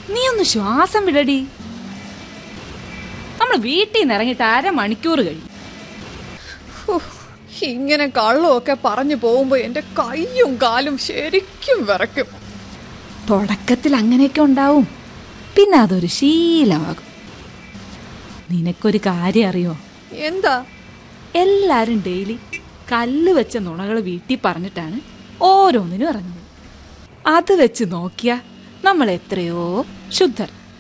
നീ ഒന്ന് ശ്വാസം വിടടി നമ്മൾ വീട്ടിൽ നിന്ന് ഇറങ്ങിയിട്ട് അരമണിക്കൂർ കഴിഞ്ഞു ഉഫ്, ഇങ്ങനെ കള്ളമൊക്കെ പറഞ്ഞു പോകുമ്പോ എന്റെ കൈയും കാലും ശരിക്കും വിറയ്ക്കും തുടക്കത്തിൽ അങ്ങനെയൊക്കെ ഉണ്ടാവും പിന്നെ അതൊരു ശീലമാകും നിനക്കൊരു കാര്യം അറിയോ എന്താ എല്ലാരും ഡെയിലി കല്ല് വെച്ച നുണകൾ വീട്ടിൽ പറഞ്ഞിട്ടാണ് ഓരോന്നിനും ഇറങ്ങുന്നത് അത് വെച്ച് നോക്കിയാ നമ്മൾ എത്രയോ ശുദ്ധർ